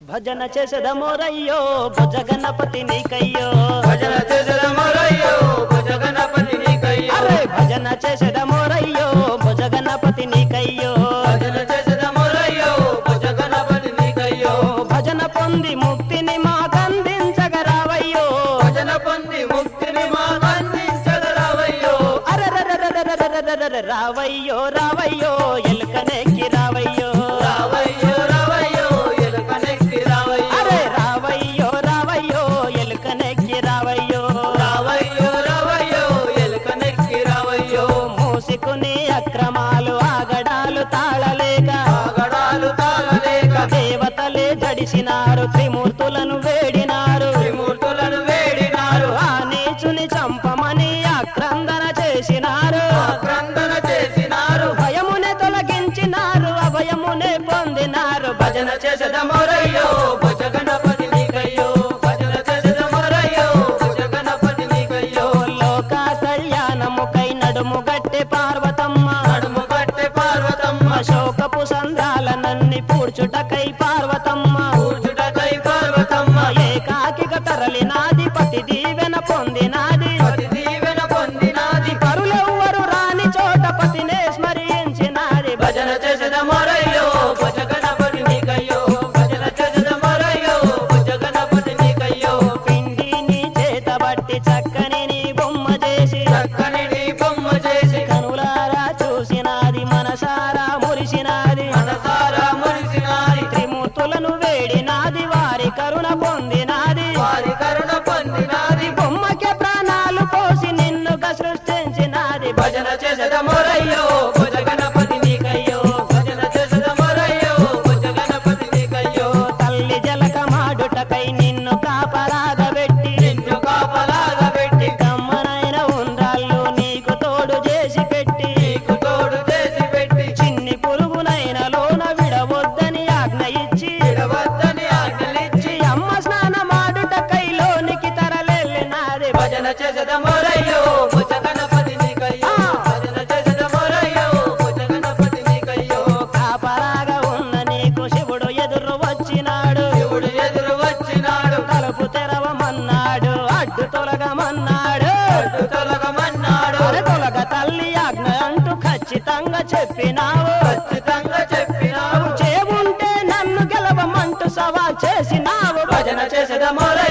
భజన చేసెదమోరయ్యో భుజ గణపతి నీకయ్యో భజన చేసెదమోరయ్యో భుజ గణపతి నీకయ్యో అరే భజన చేసెదమోరయ్యో భుజ గణపతి నీకయ్యో భజన చేసెదమోరయ్యో భుజ గణపతి నీకయ్యో భజన పొంది ముక్తిని మాకందించగరావయ్యో భజన పొంది ముక్తిని మాకందించగరావయ్యో అరెరెరెరెరెరెరెరెరెరె రావయ్యో రావయ్యో ఎలుకనెక్కి రావయ్యో రావయ్యో రావయ్యో ఎలుకనెక్కి రావయ్యో అరే రావయ్యో రావయ్యో ఎలుకనెక్కి రావయ్యో రావయ్యో రావయ్యో ఎలుకనెక్కి రావయ్యో మూసుకుని అక్రమాలు ఆగడాలు తాళలేక ఆగడాలు తాళలేక దేవతలే జడిసినారు త్రిమూర్తులను వేడినారు త్రిమూర్తులను వేడినారు ఆ నీచుని చంపమని ఆక్రందన చేసినారు ఆక్రందన చేసినారు భయమునే తొలగించినారు అభయమునే పొందినారు భజన భజన చేసెదమోరయ్యో భుజ గణపతి నీకయ్యో భజన చేసెదమోరయ్యో భుజ గణపతి నీకయ్యో లోక కళ్యాణముకై నడుము గట్టె పార్వతమ్మ నడుము కట్టె పార్వతమ్మ అశోకపు సంద్రాలనన్ని పూడ్చుటకై పార్వతమ్మ కూర్చుటకై పార్వతమ్మ ఏకాకిగా తరలినాది పతి దీవెన పొందినాది పతి దీవెన పొందినాది పరులెవ్వరు రాని చోట పతినే స్మరించినాది భజన చేసెదమోరయ్యో భుజ గణపతి నీకయ్యో భజన చేసెదమోరయ్యో భుజ గణపతి నీకయ్యో పిండిని చేతబట్టి చక్కని నీ బొమ్మ చేసి చక్కని నీ బొమ్మ చేసి కనులారా చూసినాది మనసారా మురిసినాది మనసారా మురిసినారి త్రిమూర్తులను వేడినాది వారి కరుణ పొందినాది వారి కరుణ పొందినాది బొమ్మకే ప్రాణాలు పోసి నిన్నుగా సృష్టించినాది భజన చేసెదమోరయ్యో భుజ గణపతి నీకయ్యో భజన చేసెదమోరయ్యో భుజ గణపతి నీకయ్యో తల్లి జలక మాడుటకై నిన్ను కాపరాగబెట్టి నిన్ను కాపలాగా పెట్టి కమ్మనైన ఉండ్రాళ్ళు నీకు తోడు చేసి పెట్టి నీకు తోడు చేసి పెట్టి చిన్ని పురుగునైన లోన విడవద్దని ఆజ్ఞ ఇచ్చి విడవద్దని ఆజ్ఞలిచ్చి ఈ అమ్మ స్నానమాడుటకై లోనికి తరలెళ్ళినాది భజన చేసెదమోరయ్యో భుజ గణపతి నీకయ్యో భజన చేసెదమోరయ్యో భుజ గణపతి నీకయ్యో కాపరాగా ఉన్న నీకు శివుడు ఎదురు వచ్చినాడు శివుడు ఎదురు వచ్చినాడు తలుపు తెరవమన్నాడు అడ్డు తొలగమన్నాడు అడ్డు తొలగమన్నాడు అరే తొలగ తల్లి ఆజ్ఞ అంటూ ఖచ్చితంగా చెప్పినావు ఖచ్చితంగా చెప్పినావు చేవుంటే నన్ను గెలవమంటూ సవాల్ చేసినావు భజన చేసెదమోరయ్యో